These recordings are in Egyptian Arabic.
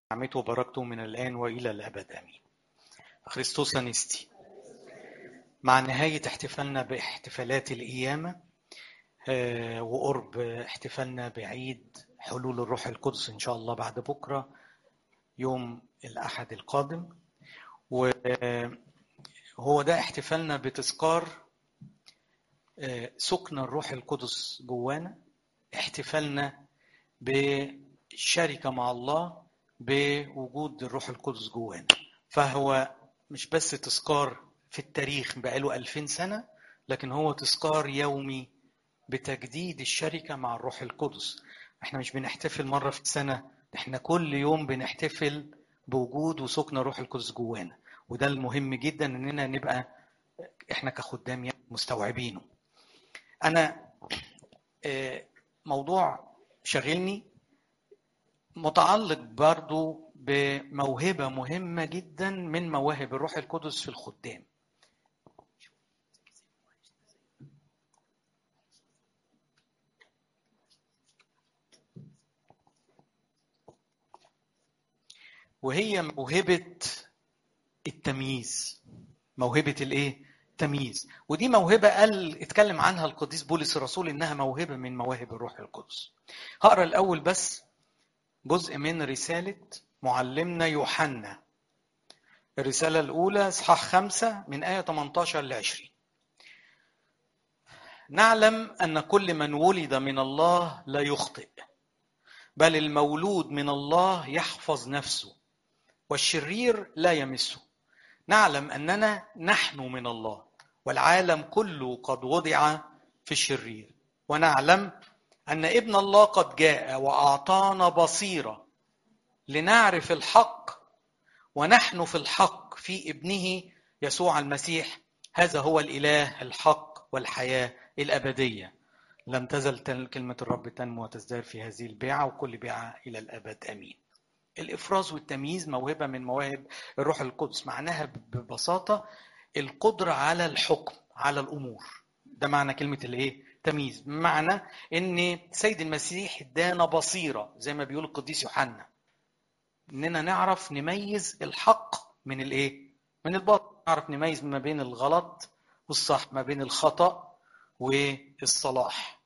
نعمته وبركته من الآن وإلى الأبد آمين خريستوس أنستي مع نهاية احتفالنا باحتفالات القيامة آه، وقرب احتفالنا بعيد حلول الروح القدس إن شاء الله بعد بكرة يوم الأحد القادم وهو ده احتفالنا بتذكار آه، سكن الروح القدس جوانا احتفالنا بالشركة مع الله بوجود الروح القدس جوانا فهو مش بس تذكار في التاريخ بقاله ألفين سنة لكن هو تذكار يومي بتجديد الشركة مع الروح القدس احنا مش بنحتفل مرة في السنة احنا كل يوم بنحتفل بوجود وسكن الروح القدس جوانا وده المهم جدا اننا نبقى احنا كخدام مستوعبينه انا آه، موضوع شاغلني متعلق برضو بموهبة مهمة جدا من مواهب الروح القدس في الخدام وهي موهبة التمييز موهبة الايه؟ تمييز ودي موهبة قال اتكلم عنها القديس بولس الرسول انها موهبة من مواهب الروح القدس هقرا الاول بس جزء من رسالة معلمنا يوحنا الرسالة الأولى إصحاح خمسة من آية 18 ل 20 نعلم أن كل من ولد من الله لا يخطئ بل المولود من الله يحفظ نفسه والشرير لا يمسه نعلم أننا نحن من الله والعالم كله قد وضع في الشرير ونعلم أن ابن الله قد جاء وأعطانا بصيرة لنعرف الحق ونحن في الحق في ابنه يسوع المسيح هذا هو الإله الحق والحياة الأبدية لم تزل كلمة الرب تنمو وتزداد في هذه البيعة وكل بيعة إلى الأبد أمين الإفراز والتمييز موهبة من مواهب الروح القدس معناها ببساطة القدرة على الحكم على الأمور ده معنى كلمة الإيه؟ تمييز بمعنى ان سيد المسيح ادانا بصيره زي ما بيقول القديس يوحنا اننا نعرف نميز الحق من الايه من الباطل نعرف نميز ما بين الغلط والصح ما بين الخطا والصلاح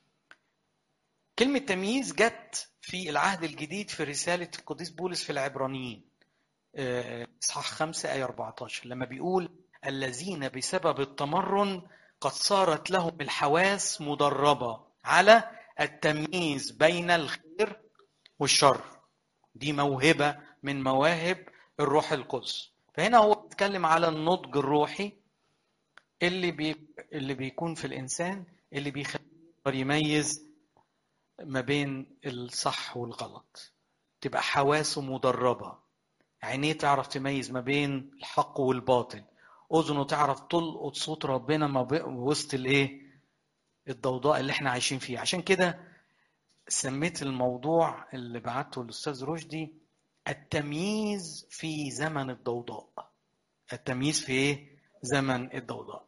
كلمة تمييز جت في العهد الجديد في رسالة القديس بولس في العبرانيين إصحاح 5 آية 14 لما بيقول الذين بسبب التمرن قد صارت لهم الحواس مدربة على التمييز بين الخير والشر دي موهبة من مواهب الروح القدس فهنا هو بيتكلم على النضج الروحي اللي بي... اللي بيكون في الإنسان اللي بيخليه يميز ما بين الصح والغلط تبقى حواسه مدربة عينيه تعرف تميز ما بين الحق والباطل اذنه تعرف تلقط صوت ربنا ما وسط الايه الضوضاء اللي احنا عايشين فيه عشان كده سميت الموضوع اللي بعته للاستاذ رشدي التمييز في زمن الضوضاء التمييز في ايه زمن الضوضاء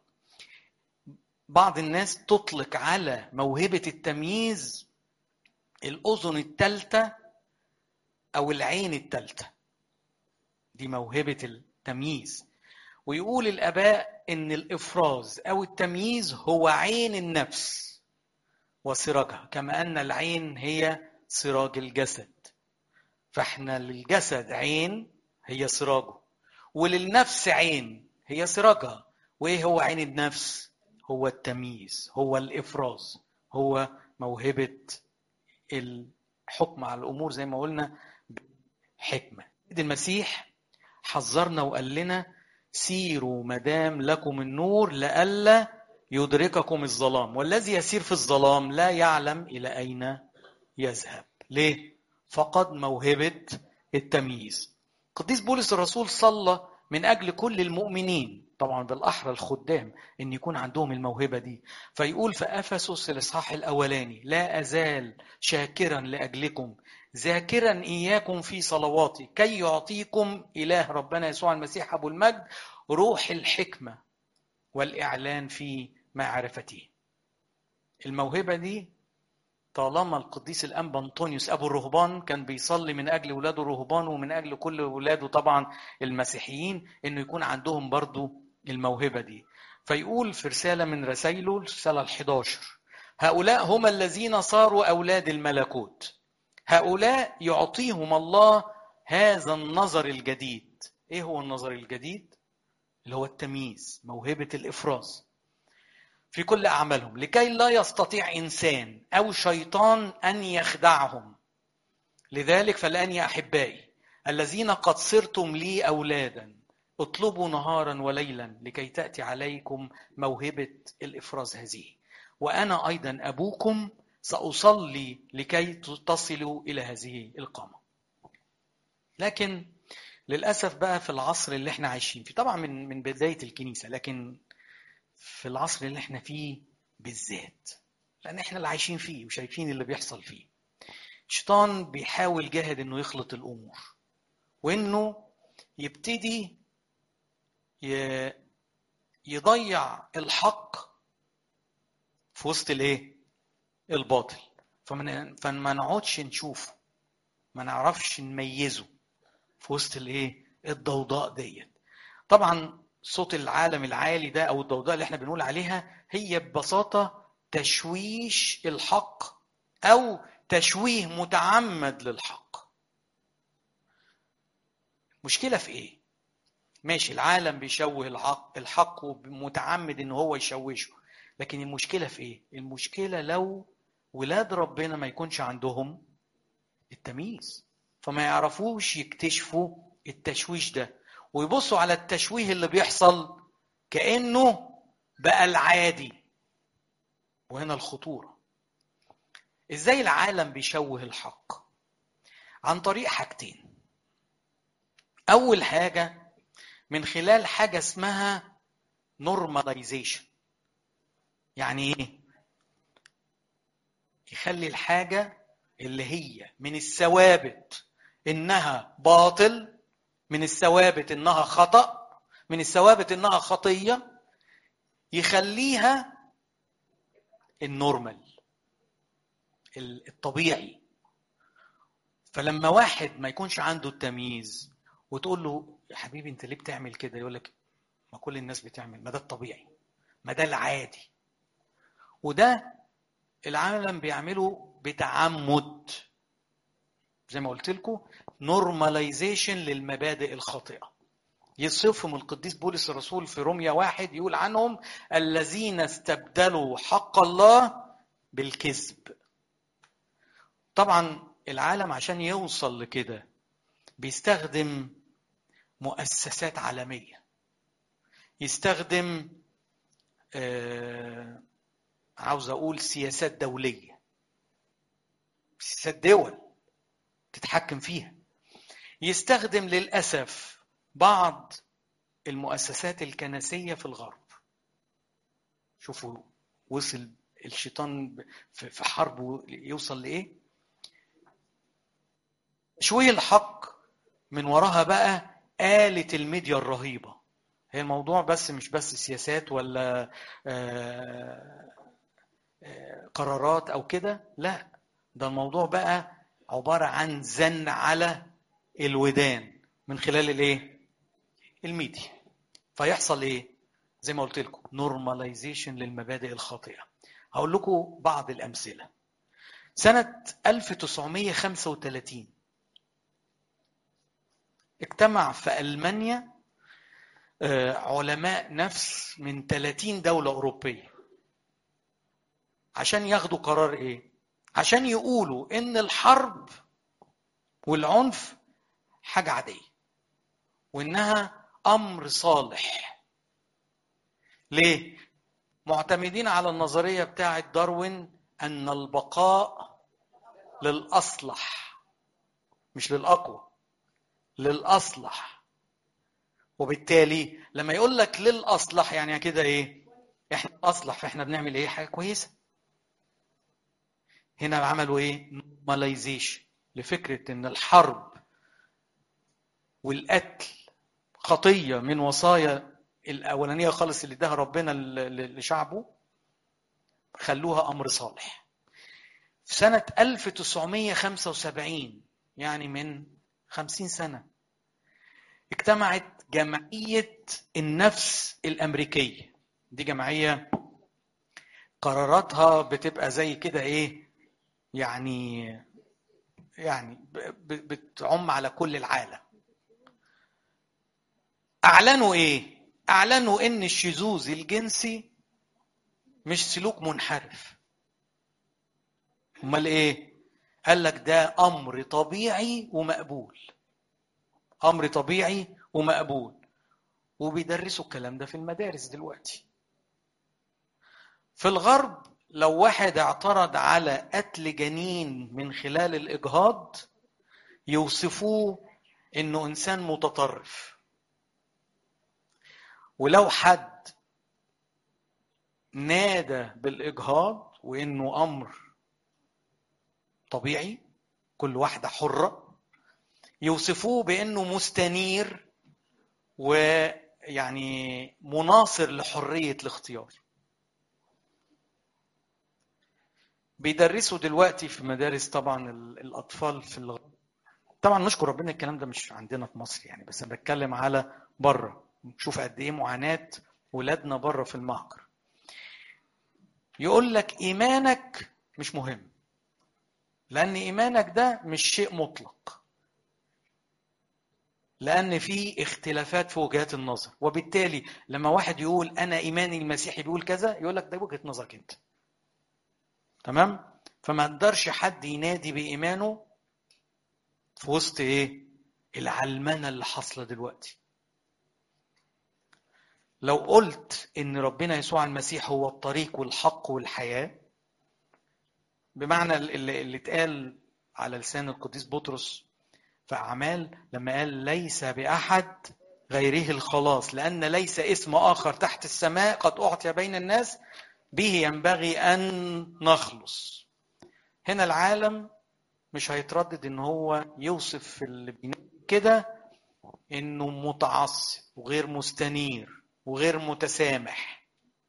بعض الناس تطلق على موهبة التمييز الأذن الثالثة أو العين الثالثة دي موهبة التمييز ويقول الآباء إن الإفراز أو التمييز هو عين النفس وسراجها كما أن العين هي سراج الجسد فإحنا للجسد عين هي سراجه وللنفس عين هي سراجها وإيه هو عين النفس هو التمييز هو الإفراز هو موهبة الحكم على الأمور زي ما قلنا حكمة المسيح حذرنا وقال لنا سيروا مدام لكم النور لئلا يدرككم الظلام والذي يسير في الظلام لا يعلم الى اين يذهب ليه فقد موهبه التمييز قديس بولس الرسول صلى من اجل كل المؤمنين طبعا بالاحرى الخدام ان يكون عندهم الموهبه دي فيقول في افسس الاصحاح الاولاني لا ازال شاكرا لاجلكم ذاكرا اياكم في صلواتي كي يعطيكم اله ربنا يسوع المسيح ابو المجد روح الحكمه والاعلان في معرفته الموهبه دي طالما القديس الانبا انطونيوس ابو الرهبان كان بيصلي من اجل ولاده الرهبان ومن اجل كل ولاده طبعا المسيحيين انه يكون عندهم برضو الموهبه دي فيقول في رساله من رسائله الرساله ال11 هؤلاء هم الذين صاروا اولاد الملكوت هؤلاء يعطيهم الله هذا النظر الجديد ايه هو النظر الجديد اللي هو التمييز موهبه الافراز في كل اعمالهم لكي لا يستطيع انسان او شيطان ان يخدعهم لذلك فالان يا احبائي الذين قد صرتم لي اولادا اطلبوا نهارا وليلا لكي تاتي عليكم موهبه الافراز هذه وانا ايضا ابوكم ساصلي لكي تصلوا الى هذه القامه لكن للاسف بقى في العصر اللي احنا عايشين فيه طبعا من من بدايه الكنيسه لكن في العصر اللي احنا فيه بالذات لان احنا اللي عايشين فيه وشايفين اللي بيحصل فيه الشيطان بيحاول جاهد انه يخلط الامور وانه يبتدي يضيع الحق في وسط الايه الباطل فما نقعدش نشوفه ما نعرفش نميزه في وسط الايه الضوضاء ديت طبعا صوت العالم العالي ده او الضوضاء اللي احنا بنقول عليها هي ببساطه تشويش الحق او تشويه متعمد للحق مشكله في ايه ماشي العالم بيشوه الحق الحق ومتعمد ان هو يشوشه لكن المشكله في ايه المشكله لو ولاد ربنا ما يكونش عندهم التمييز فما يعرفوش يكتشفوا التشويش ده ويبصوا على التشويه اللي بيحصل كانه بقى العادي وهنا الخطوره ازاي العالم بيشوه الحق عن طريق حاجتين اول حاجه من خلال حاجه اسمها نورماليزيشن يعني ايه يخلي الحاجه اللي هي من الثوابت انها باطل من الثوابت انها خطا من الثوابت انها خطيه يخليها النورمال الطبيعي فلما واحد ما يكونش عنده التمييز وتقول له يا حبيبي انت ليه بتعمل كده يقول لك ما كل الناس بتعمل ما ده الطبيعي ما ده العادي وده العالم بيعمله بتعمد زي ما قلت لكم نورماليزيشن للمبادئ الخاطئه يصفهم القديس بولس الرسول في روميا واحد يقول عنهم الذين استبدلوا حق الله بالكذب طبعا العالم عشان يوصل لكده بيستخدم مؤسسات عالميه يستخدم آه عاوز اقول سياسات دوليه سياسات دول تتحكم فيها يستخدم للاسف بعض المؤسسات الكنسيه في الغرب شوفوا وصل الشيطان في حربه يوصل لايه شويه الحق من وراها بقى آلة الميديا الرهيبة هي الموضوع بس مش بس سياسات ولا آآ آآ قرارات أو كده لا ده الموضوع بقى عبارة عن زن على الودان من خلال الايه الميديا فيحصل ايه زي ما قلت لكم نورماليزيشن للمبادئ الخاطئة هقول لكم بعض الأمثلة سنة 1935 اجتمع في ألمانيا علماء نفس من 30 دولة أوروبية عشان ياخدوا قرار إيه؟ عشان يقولوا إن الحرب والعنف حاجة عادية وإنها أمر صالح ليه؟ معتمدين على النظرية بتاعة داروين أن البقاء للأصلح مش للأقوى للأصلح وبالتالي لما يقول لك للأصلح يعني كده إيه؟ إحنا أصلح فإحنا بنعمل إيه؟ حاجة كويسة. هنا عملوا إيه؟ نورماليزيشن لفكرة إن الحرب والقتل خطية من وصايا الأولانية خالص اللي اداها ربنا لشعبه خلوها أمر صالح. في سنة 1975 يعني من 50 سنة اجتمعت جمعية النفس الأمريكية دي جمعية قراراتها بتبقى زي كده ايه يعني يعني بتعم على كل العالم اعلنوا ايه اعلنوا ان الشذوذ الجنسي مش سلوك منحرف امال ايه قال لك ده امر طبيعي ومقبول امر طبيعي ومقبول وبيدرسوا الكلام ده في المدارس دلوقتي في الغرب لو واحد اعترض على قتل جنين من خلال الاجهاض يوصفوه انه انسان متطرف ولو حد نادى بالاجهاض وانه امر طبيعي كل واحده حره يوصفوه بانه مستنير ويعني مناصر لحريه الاختيار بيدرسوا دلوقتي في مدارس طبعا الاطفال في الغرب طبعا نشكر ربنا الكلام ده مش عندنا في مصر يعني بس انا بتكلم على بره نشوف قد ايه معاناه ولادنا بره في المهجر يقول لك ايمانك مش مهم لان ايمانك ده مش شيء مطلق لان في اختلافات في وجهات النظر وبالتالي لما واحد يقول انا ايماني المسيحي بيقول كذا يقول لك ده وجهه نظرك انت تمام فما قدرش حد ينادي بايمانه في وسط ايه العلمنه اللي حاصله دلوقتي لو قلت ان ربنا يسوع المسيح هو الطريق والحق والحياه بمعنى اللي, اللي اتقال على لسان القديس بطرس في اعمال لما قال ليس باحد غيره الخلاص لان ليس اسم اخر تحت السماء قد اعطي بين الناس به ينبغي ان نخلص هنا العالم مش هيتردد ان هو يوصف في اللي كده انه متعصب وغير مستنير وغير متسامح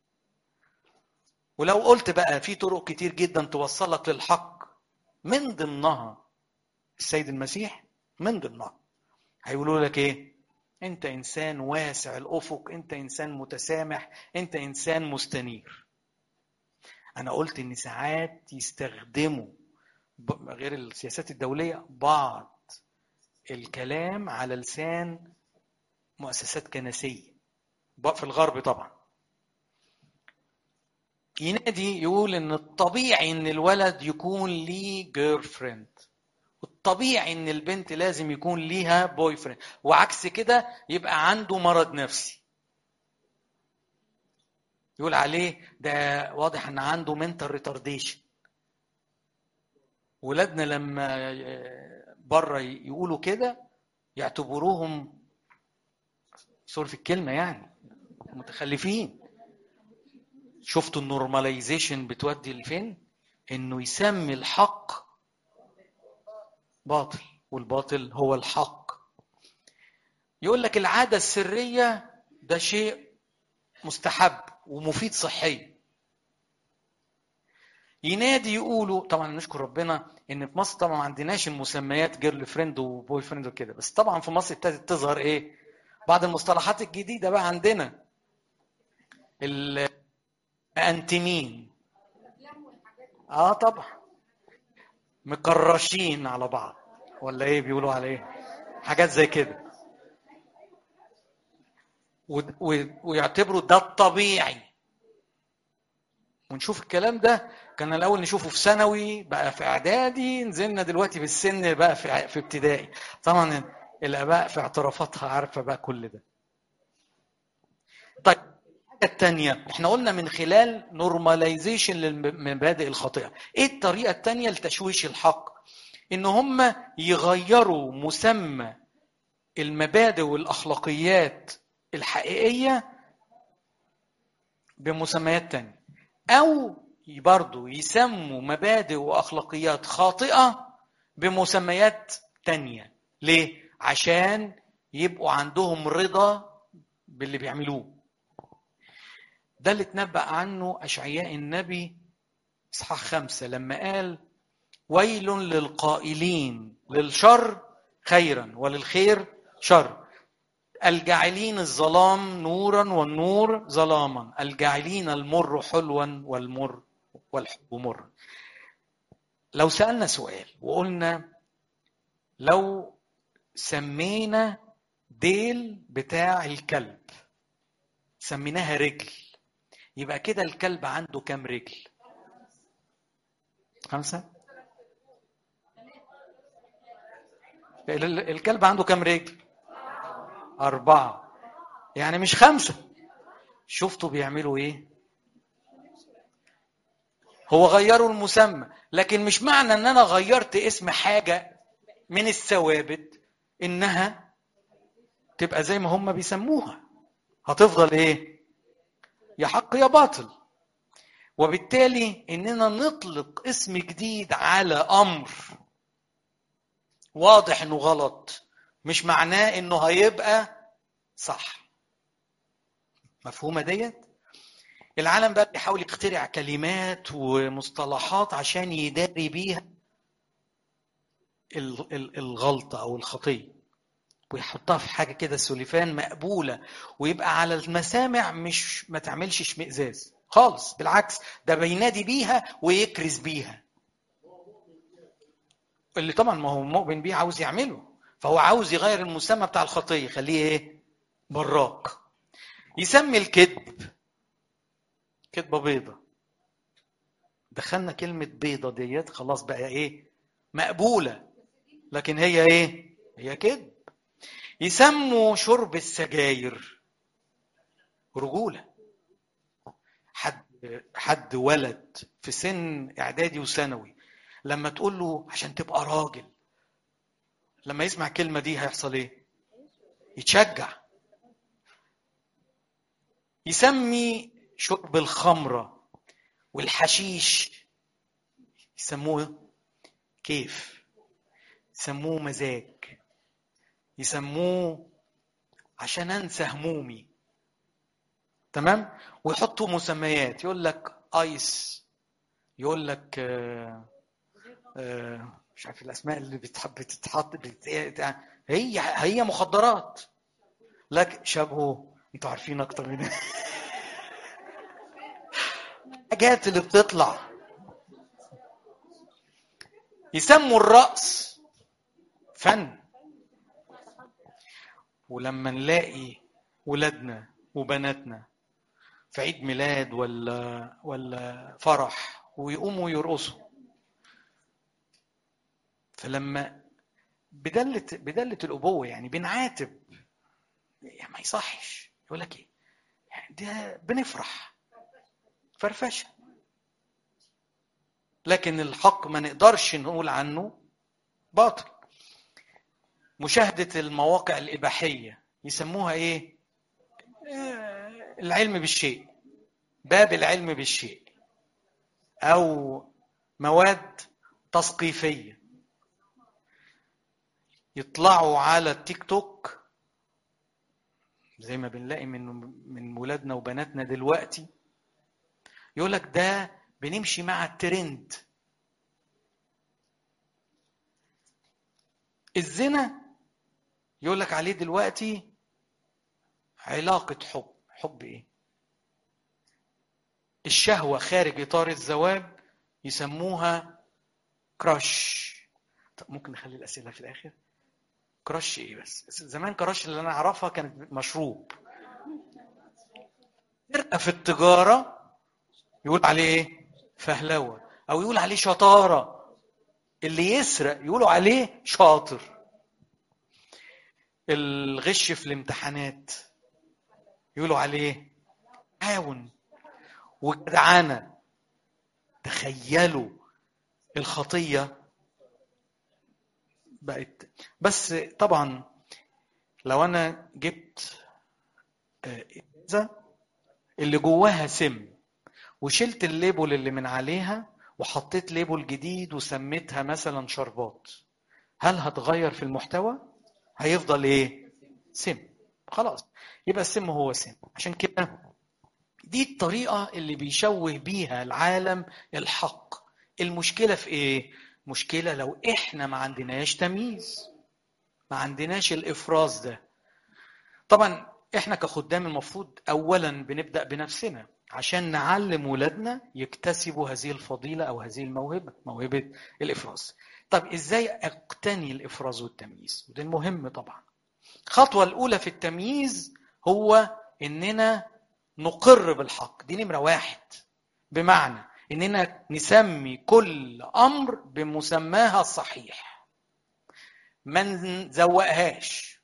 ولو قلت بقى في طرق كتير جدا توصلك للحق من ضمنها السيد المسيح من ضمنها هيقولوا لك ايه انت انسان واسع الافق انت انسان متسامح انت انسان مستنير انا قلت ان ساعات يستخدموا غير السياسات الدوليه بعض الكلام على لسان مؤسسات كنسيه في الغرب طبعا ينادي يقول ان الطبيعي ان الولد يكون ليه جير فريند الطبيعي ان البنت لازم يكون ليها بوي فريند وعكس كده يبقى عنده مرض نفسي يقول عليه ده واضح ان عنده منتال ريتارديشن ولادنا لما بره يقولوا كده يعتبروهم سوري في الكلمه يعني متخلفين شفتوا النورماليزيشن بتودي لفين انه يسمي الحق باطل والباطل هو الحق يقول لك العاده السريه ده شيء مستحب ومفيد صحيا ينادي يقولوا طبعا نشكر ربنا ان في مصر طبعا ما عندناش المسميات جيرل فريند وبوي فريند وكده بس طبعا في مصر ابتدت تظهر ايه بعض المصطلحات الجديده بقى عندنا الانتمين اه طبعا مكرشين على بعض ولا ايه بيقولوا عليه حاجات زي كده و... و... ويعتبروا ده الطبيعي ونشوف الكلام ده كان الاول نشوفه في ثانوي بقى في اعدادي نزلنا دلوقتي في السن بقى في في ابتدائي طبعا الاباء في اعترافاتها عارفه بقى كل ده طيب الحاجه الثانيه احنا قلنا من خلال نورماليزيشن للمبادئ الخاطئه ايه الطريقه الثانيه لتشويش الحق ان هم يغيروا مسمى المبادئ والاخلاقيات الحقيقيه بمسميات تانية او برضه يسموا مبادئ واخلاقيات خاطئه بمسميات تانية ليه عشان يبقوا عندهم رضا باللي بيعملوه ده اللي اتنبأ عنه أشعياء النبي إصحاح خمسة لما قال ويل للقائلين للشر خيرا وللخير شر الجاعلين الظلام نورا والنور ظلاما الجاعلين المر حلوا والمر والحب مر لو سألنا سؤال وقلنا لو سمينا ديل بتاع الكلب سميناها رجل يبقى كده الكلب عنده كام رجل خمسة الكلب عنده كام رجل أربعة يعني مش خمسة شفتوا بيعملوا إيه هو غيروا المسمى لكن مش معنى ان انا غيرت اسم حاجة من الثوابت انها تبقى زي ما هم بيسموها هتفضل ايه يا حق يا باطل وبالتالي اننا نطلق اسم جديد على امر واضح انه غلط مش معناه انه هيبقى صح مفهومه ديت العالم بقى بيحاول يخترع كلمات ومصطلحات عشان يداري بيها الغلطة أو الخطية ويحطها في حاجة كده سليفان مقبولة ويبقى على المسامع مش ما تعملش اشمئزاز خالص بالعكس ده بينادي بيها ويكرز بيها اللي طبعا ما هو مؤمن بيه عاوز يعمله فهو عاوز يغير المسمى بتاع الخطية يخليه ايه براك يسمي الكذب كذبة بيضة دخلنا كلمة بيضة ديت خلاص بقى ايه مقبولة لكن هي ايه هي كذب يسموا شرب السجاير رجولة حد حد ولد في سن اعدادي وثانوي لما تقول له عشان تبقى راجل لما يسمع الكلمة دي هيحصل ايه يتشجع يسمي شرب الخمرة والحشيش يسموه كيف يسموه مزاج يسموه عشان انسى همومي تمام ويحطوا مسميات يقول لك ايس يقول لك آه آه مش عارف الاسماء اللي بتحب بتتحط هي هي مخدرات لك شبهه انتوا عارفين اكتر من الحاجات اللي بتطلع يسموا الرقص فن ولما نلاقي ولادنا وبناتنا في عيد ميلاد ولا ولا فرح ويقوموا يرقصوا فلما بدلة بدلة الأبوة يعني بنعاتب يعني ما يصحش يقول لك ايه يعني ده بنفرح فرفشه لكن الحق ما نقدرش نقول عنه باطل مشاهدة المواقع الإباحية يسموها إيه؟ العلم بالشيء باب العلم بالشيء أو مواد تثقيفية يطلعوا على التيك توك زي ما بنلاقي من من ولادنا وبناتنا دلوقتي يقول لك ده بنمشي مع الترند الزنا يقول لك عليه دلوقتي علاقة حب حب ايه الشهوة خارج إطار الزواج يسموها كراش طب ممكن نخلي الأسئلة في الآخر كراش ايه بس زمان كراش اللي أنا أعرفها كانت مشروب فرقة في التجارة يقول عليه ايه فهلوة أو يقول عليه شطارة اللي يسرق يقولوا عليه شاطر الغش في الامتحانات يقولوا عليه عاون وجدعنة تخيلوا الخطية بقت بس طبعا لو انا جبت ازازة اللي جواها سم وشلت الليبل اللي من عليها وحطيت ليبل جديد وسميتها مثلا شربات هل هتغير في المحتوى هيفضل ايه سم خلاص يبقى السم هو سم عشان كده دي الطريقة اللي بيشوه بيها العالم الحق المشكلة في ايه مشكله لو احنا ما عندناش تمييز ما عندناش الافراز ده طبعا احنا كخدام المفروض اولا بنبدا بنفسنا عشان نعلم ولادنا يكتسبوا هذه الفضيله او هذه الموهبه موهبه الافراز طب ازاي اقتني الافراز والتمييز وده المهم طبعا الخطوه الاولى في التمييز هو اننا نقر بالحق دي نمره واحد بمعنى اننا نسمي كل امر بمسماها الصحيح ما نزوقهاش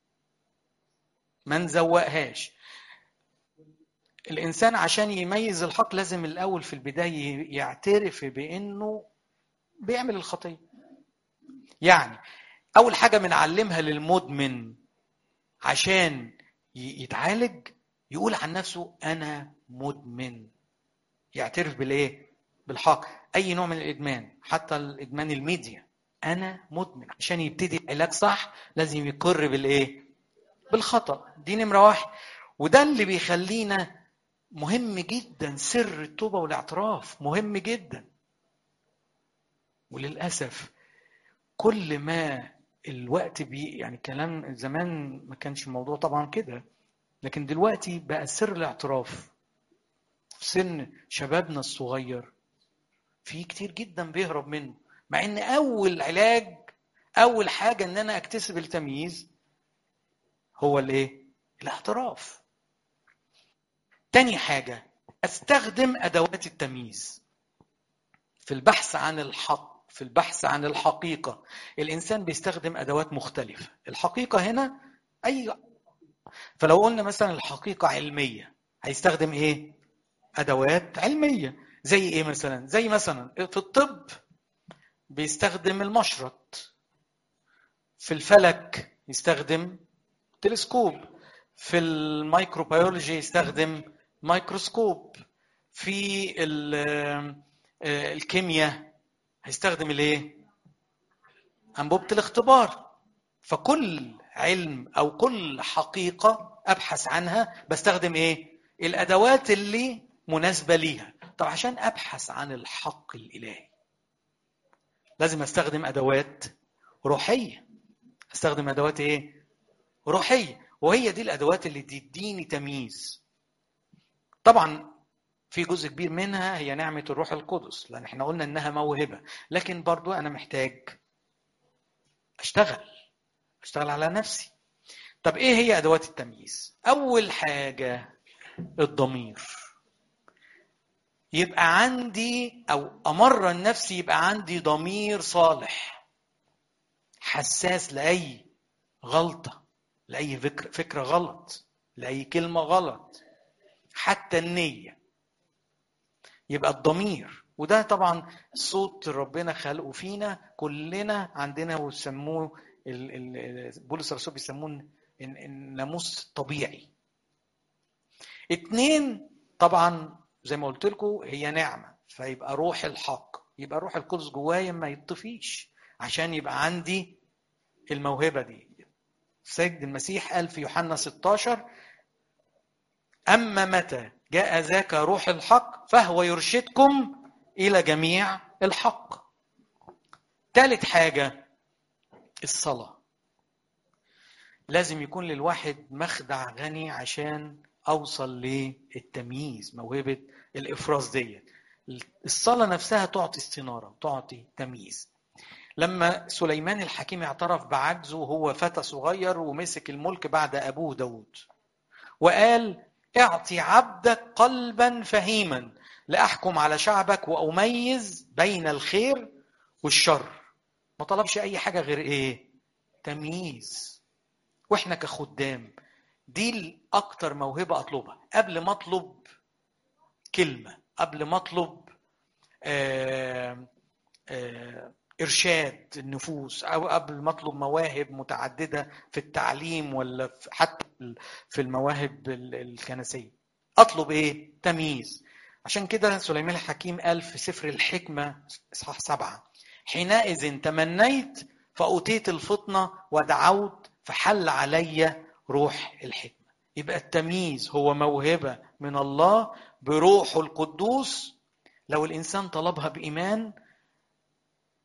ما نزوقهاش الانسان عشان يميز الحق لازم الاول في البدايه يعترف بانه بيعمل الخطيه يعني اول حاجه بنعلمها للمدمن عشان يتعالج يقول عن نفسه انا مدمن يعترف بالايه بالحق اي نوع من الادمان حتى الادمان الميديا انا مدمن عشان يبتدي العلاج صح لازم يقر بالايه بالخطا دي نمره واحد وده اللي بيخلينا مهم جدا سر التوبه والاعتراف مهم جدا وللاسف كل ما الوقت بي يعني كلام زمان ما كانش الموضوع طبعا كده لكن دلوقتي بقى سر الاعتراف في سن شبابنا الصغير في كتير جدا بيهرب منه مع ان اول علاج اول حاجه ان انا اكتسب التمييز هو الايه الاعتراف تاني حاجه استخدم ادوات التمييز في البحث عن الحق في البحث عن الحقيقه الانسان بيستخدم ادوات مختلفه الحقيقه هنا اي فلو قلنا مثلا الحقيقه علميه هيستخدم ايه ادوات علميه زي ايه مثلا زي مثلا في الطب بيستخدم المشرط في الفلك يستخدم تلسكوب في الميكروبيولوجي يستخدم ميكروسكوب في الكيمياء هيستخدم الايه انبوبه الاختبار فكل علم او كل حقيقه ابحث عنها بستخدم ايه الادوات اللي مناسبه ليها طب عشان ابحث عن الحق الالهي لازم استخدم ادوات روحيه استخدم ادوات ايه روحيه وهي دي الادوات اللي تديني تمييز طبعا في جزء كبير منها هي نعمه الروح القدس لان احنا قلنا انها موهبه لكن برضو انا محتاج اشتغل اشتغل على نفسي طب ايه هي ادوات التمييز اول حاجه الضمير يبقى عندي او امرن نفسي يبقى عندي ضمير صالح حساس لاي غلطه لاي فكره فكره غلط لاي كلمه غلط حتى النيه يبقى الضمير وده طبعا صوت ربنا خلقه فينا كلنا عندنا ويسموه بولس الرسول بيسموه الناموس الطبيعي اتنين طبعا زي ما قلت لكم هي نعمه فيبقى روح الحق يبقى روح القدس جوايا ما يطفيش عشان يبقى عندي الموهبه دي سيد المسيح قال في يوحنا 16 اما متى جاء ذاك روح الحق فهو يرشدكم الى جميع الحق ثالث حاجه الصلاه لازم يكون للواحد مخدع غني عشان اوصل للتمييز موهبه الافراز ديت الصلاه نفسها تعطي استناره تعطي تمييز لما سليمان الحكيم اعترف بعجزه وهو فتى صغير ومسك الملك بعد ابوه داود وقال اعطي عبدك قلبا فهيما لاحكم على شعبك واميز بين الخير والشر ما طلبش اي حاجه غير ايه تمييز واحنا كخدام دي اكتر موهبه اطلبها قبل ما اطلب كلمه قبل ما اطلب آآ آآ ارشاد النفوس او قبل ما اطلب مواهب متعدده في التعليم ولا في حتى في المواهب الكنسيه اطلب ايه تمييز عشان كده سليمان الحكيم قال في سفر الحكمه اصحاح سبعه حينئذ تمنيت فأوتيت الفطنة ودعوت فحل علي روح الحكمة يبقى التمييز هو موهبة من الله بروحه القدوس لو الإنسان طلبها بإيمان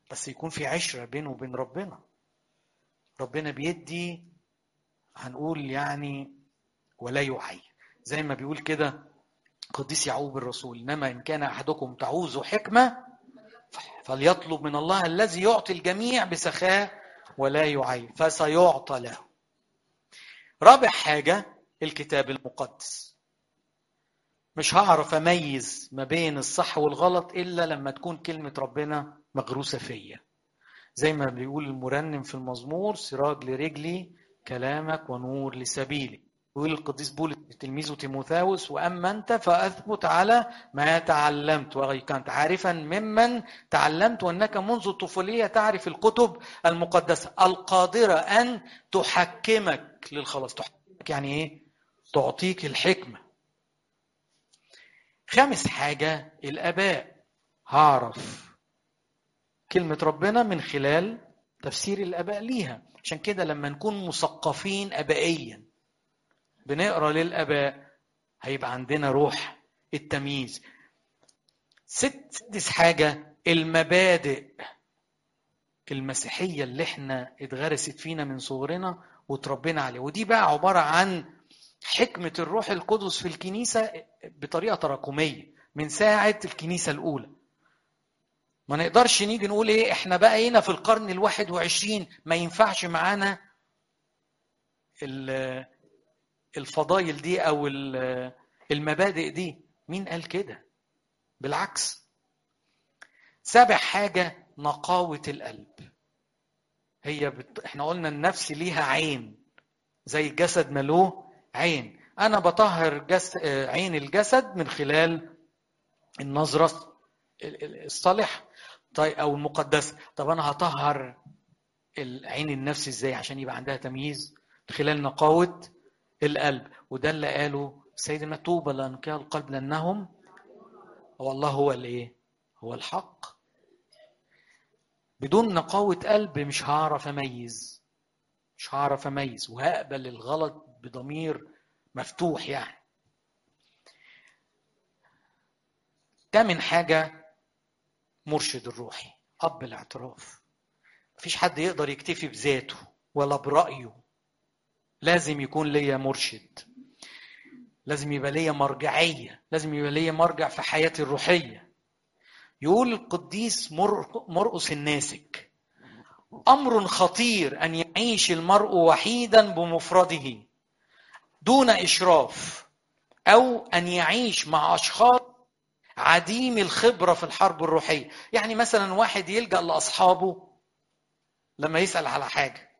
بس يكون في عشره بينه وبين ربنا ربنا بيدي هنقول يعني ولا يعي زي ما بيقول كده قديس يعقوب الرسول انما ان كان احدكم تعوز حكمه فليطلب من الله الذي يعطي الجميع بسخاء ولا يعي فسيعطى له رابع حاجه الكتاب المقدس مش هعرف اميز ما بين الصح والغلط الا لما تكون كلمه ربنا مغروسه فيا زي ما بيقول المرنم في المزمور سراج لرجلي كلامك ونور لسبيلي يقول القديس بولس تلميذه تيموثاوس واما انت فاثبت على ما تعلمت وكنت عارفا ممن تعلمت وانك منذ الطفوليه تعرف الكتب المقدسه القادره ان تحكمك للخلاص تحكمك يعني ايه تعطيك الحكمه خامس حاجه الاباء هعرف كلمه ربنا من خلال تفسير الاباء ليها عشان كده لما نكون مثقفين ابائيا بنقرا للاباء هيبقى عندنا روح التمييز ست سادس حاجه المبادئ المسيحيه اللي احنا اتغرست فينا من صغرنا وتربينا عليه ودي بقى عباره عن حكمه الروح القدس في الكنيسه بطريقه تراكميه من ساعه الكنيسه الاولى ما نقدرش نيجي نقول ايه احنا بقينا في القرن الواحد وعشرين ما ينفعش معانا الفضايل دي او المبادئ دي مين قال كده بالعكس سابع حاجة نقاوة القلب هي بت... احنا قلنا النفس ليها عين زي الجسد ما له عين انا بطهر جس... عين الجسد من خلال النظرة الصالحة طيب او المقدسة طب انا هطهر عين النفس ازاي عشان يبقى عندها تمييز من خلال نقاوة القلب وده اللي قاله سيدنا طوبى لانقياء القلب لانهم هو الله هو الايه هو الحق بدون نقاوة قلب مش هعرف اميز مش هعرف اميز وهقبل الغلط بضمير مفتوح يعني تامن حاجة مرشد الروحي أب الاعتراف مفيش حد يقدر يكتفي بذاته ولا برأيه لازم يكون ليا مرشد لازم يبقى ليا مرجعية لازم يبقى ليا مرجع في حياتي الروحية يقول القديس مرقس الناسك أمر خطير أن يعيش المرء وحيدا بمفرده دون إشراف أو أن يعيش مع أشخاص عديم الخبرة في الحرب الروحية يعني مثلا واحد يلجأ لأصحابه لما يسأل على حاجة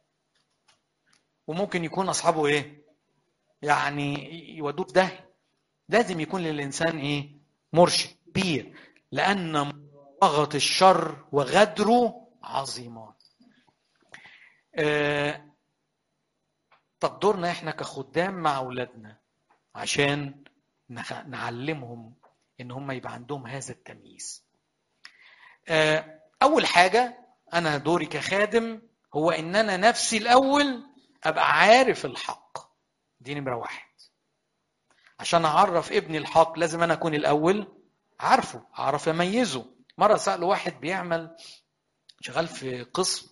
وممكن يكون اصحابه ايه يعني يودوه في داهيه لازم يكون للانسان ايه مرشد كبير لان مضغه الشر وغدره عظيمان آه طب دورنا احنا كخدام مع اولادنا عشان نعلمهم ان هم يبقى عندهم هذا التمييز آه اول حاجه انا دوري كخادم هو ان انا نفسي الاول ابقى عارف الحق دي نمره واحد عشان اعرف ابني الحق لازم انا اكون الاول عارفه اعرف اميزه مره سال واحد بيعمل شغال في قسم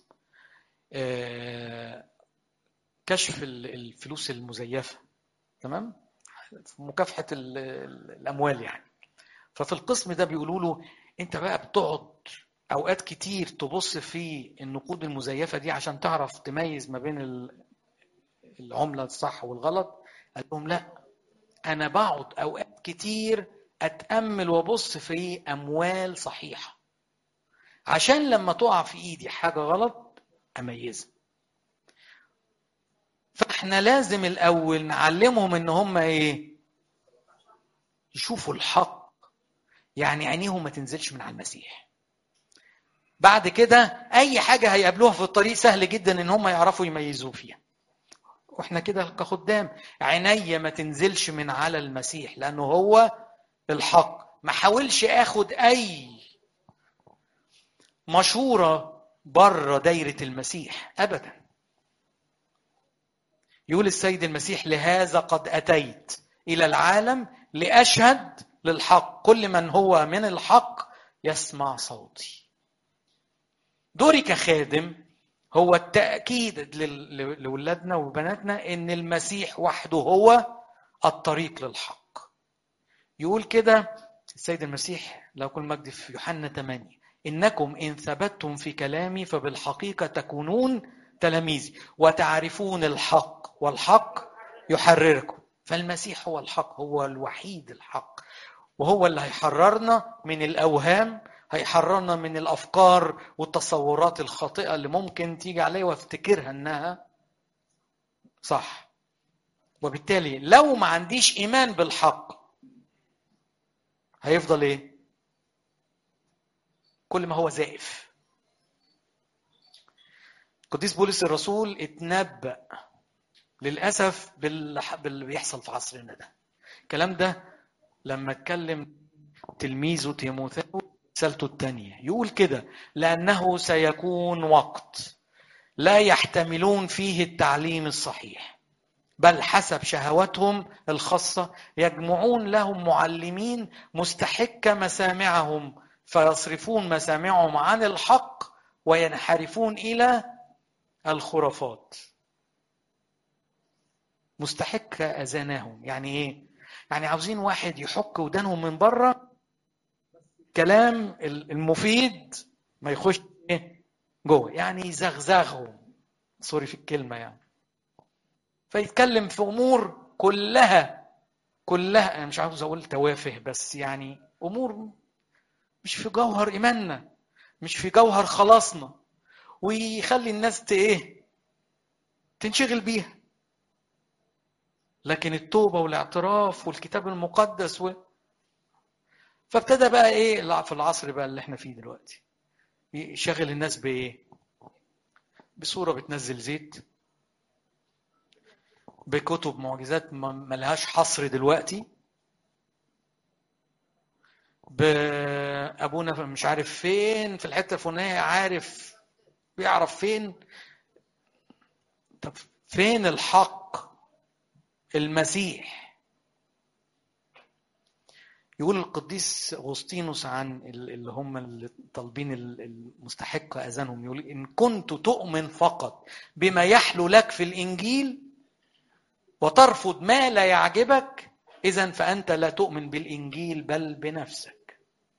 كشف الفلوس المزيفه تمام في مكافحه الاموال يعني ففي القسم ده بيقولوا له انت بقى بتقعد اوقات كتير تبص في النقود المزيفه دي عشان تعرف تميز ما بين العمله الصح والغلط قال لهم لا انا بقعد اوقات كتير اتامل وابص في اموال صحيحه عشان لما تقع في ايدي حاجه غلط اميزها فاحنا لازم الاول نعلمهم ان هم ايه يشوفوا الحق يعني عينيهم ما تنزلش من على المسيح بعد كده اي حاجه هيقابلوها في الطريق سهل جدا ان هم يعرفوا يميزوا فيها واحنا كده كخدام عينيا ما تنزلش من على المسيح لانه هو الحق ما حاولش اخد اي مشوره بره دايره المسيح ابدا يقول السيد المسيح لهذا قد اتيت الى العالم لاشهد للحق كل من هو من الحق يسمع صوتي دوري كخادم هو التأكيد لأولادنا وبناتنا إن المسيح وحده هو الطريق للحق. يقول كده السيد المسيح لو كل مجد في يوحنا 8 إنكم إن ثبتتم في كلامي فبالحقيقة تكونون تلاميذي وتعرفون الحق والحق يحرركم فالمسيح هو الحق هو الوحيد الحق وهو اللي هيحررنا من الأوهام هيحررنا من الافكار والتصورات الخاطئه اللي ممكن تيجي عليا وافتكرها انها صح وبالتالي لو ما عنديش ايمان بالحق هيفضل ايه كل ما هو زائف قديس بولس الرسول اتنبأ للأسف باللي بيحصل في عصرنا ده الكلام ده لما اتكلم تلميذه تيموثاوس رسالته الثانية يقول كده لأنه سيكون وقت لا يحتملون فيه التعليم الصحيح بل حسب شهوتهم الخاصة يجمعون لهم معلمين مستحك مسامعهم فيصرفون مسامعهم عن الحق وينحرفون إلى الخرافات مستحك أذانهم يعني إيه؟ يعني عاوزين واحد يحك ودانهم من بره الكلام المفيد ما يخش ايه جوه يعني يزغزغهم سوري في الكلمه يعني فيتكلم في امور كلها كلها انا مش عاوز اقول توافه بس يعني امور مش في جوهر ايماننا مش في جوهر خلاصنا ويخلي الناس ايه تنشغل بيها لكن التوبه والاعتراف والكتاب المقدس و... فابتدى بقى ايه في العصر بقى اللي احنا فيه دلوقتي يشغل الناس بايه بصوره بتنزل زيت بكتب معجزات ما لهاش حصر دلوقتي بابونا مش عارف فين في الحته الفلانيه عارف بيعرف فين طب فين الحق المسيح يقول القديس اغسطينوس عن اللي هم اللي طالبين المستحق اذانهم يقول ان كنت تؤمن فقط بما يحلو لك في الانجيل وترفض ما لا يعجبك اذا فانت لا تؤمن بالانجيل بل بنفسك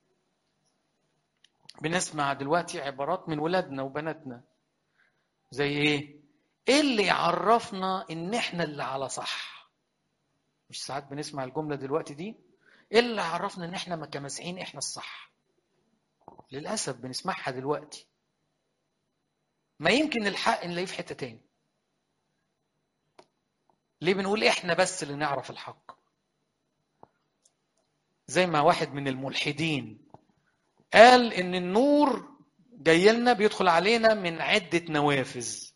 بنسمع دلوقتي عبارات من ولادنا وبناتنا زي ايه ايه اللي يعرفنا ان احنا اللي على صح مش ساعات بنسمع الجمله دلوقتي دي ايه اللي عرفنا ان احنا كمسيحيين احنا الصح للاسف بنسمعها دلوقتي ما يمكن الحق نلاقيه في حته تاني ليه بنقول احنا بس اللي نعرف الحق زي ما واحد من الملحدين قال ان النور جاي لنا بيدخل علينا من عده نوافذ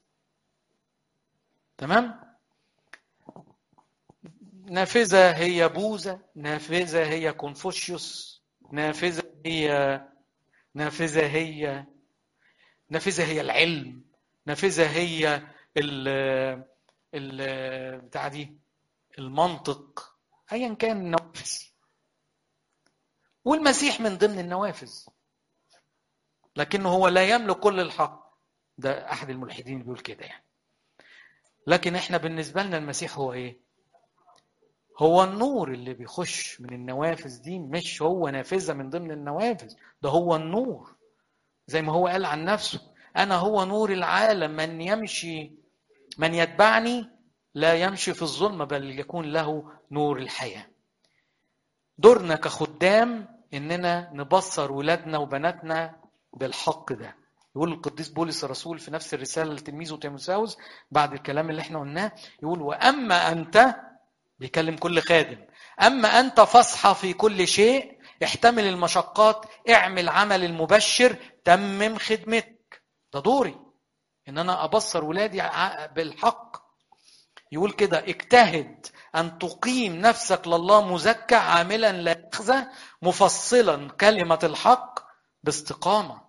تمام نافذة هي بوذا نافذة هي كونفوشيوس نافذة هي نافذة هي نافذة هي العلم نافذة هي ال ال بتاع دي المنطق ايا كان النوافذ والمسيح من ضمن النوافذ لكنه هو لا يملك كل الحق ده احد الملحدين بيقول كده يعني لكن احنا بالنسبه لنا المسيح هو ايه هو النور اللي بيخش من النوافذ دي مش هو نافذة من ضمن النوافذ ده هو النور زي ما هو قال عن نفسه أنا هو نور العالم من يمشي من يتبعني لا يمشي في الظلمة بل يكون له نور الحياة دورنا كخدام إننا نبصر ولادنا وبناتنا بالحق ده يقول القديس بولس الرسول في نفس الرسالة لتلميذه تيموساوس بعد الكلام اللي احنا قلناه يقول وأما أنت بيكلم كل خادم أما أنت فاصحى في كل شيء احتمل المشقات اعمل عمل المبشر تمم خدمتك ده دوري ان انا ابصر ولادي بالحق يقول كده اجتهد ان تقيم نفسك لله مزكى عاملا لا يخزى مفصلا كلمه الحق باستقامه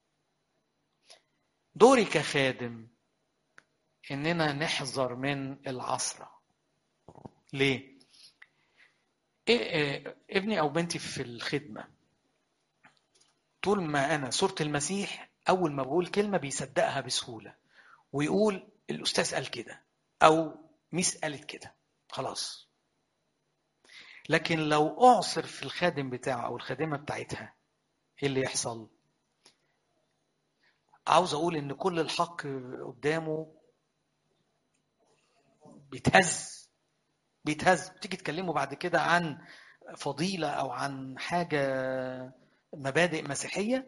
دوري كخادم اننا نحذر من العصره ليه؟ إيه ابني او بنتي في الخدمه طول ما انا صوره المسيح اول ما بقول كلمه بيصدقها بسهوله ويقول الاستاذ قال كده او ميس قالت كده خلاص لكن لو اعصر في الخادم بتاعه او الخادمه بتاعتها ايه اللي يحصل عاوز اقول ان كل الحق قدامه بيتهز بيتهز تيجي تكلمه بعد كده عن فضيلة أو عن حاجة مبادئ مسيحية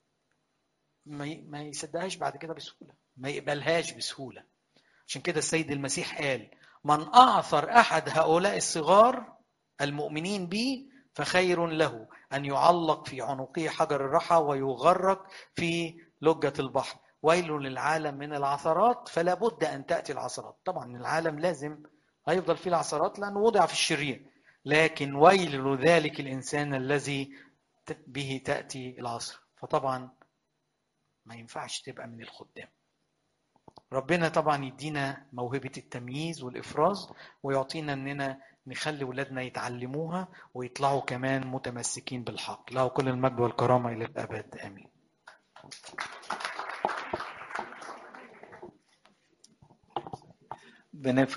ما يصدقهاش بعد كده بسهولة ما يقبلهاش بسهولة عشان كده السيد المسيح قال من أعثر أحد هؤلاء الصغار المؤمنين بي فخير له أن يعلق في عنقه حجر الرحى ويغرق في لجة البحر ويل للعالم من العثرات فلا بد أن تأتي العثرات طبعا العالم لازم هيفضل فيه العثرات لأنه وضع في الشرير لكن ويل ذلك الإنسان الذي به تأتي العصر فطبعا ما ينفعش تبقى من الخدام ربنا طبعا يدينا موهبة التمييز والإفراز ويعطينا أننا نخلي ولادنا يتعلموها ويطلعوا كمان متمسكين بالحق له كل المجد والكرامة إلى الأبد آمين بنفرح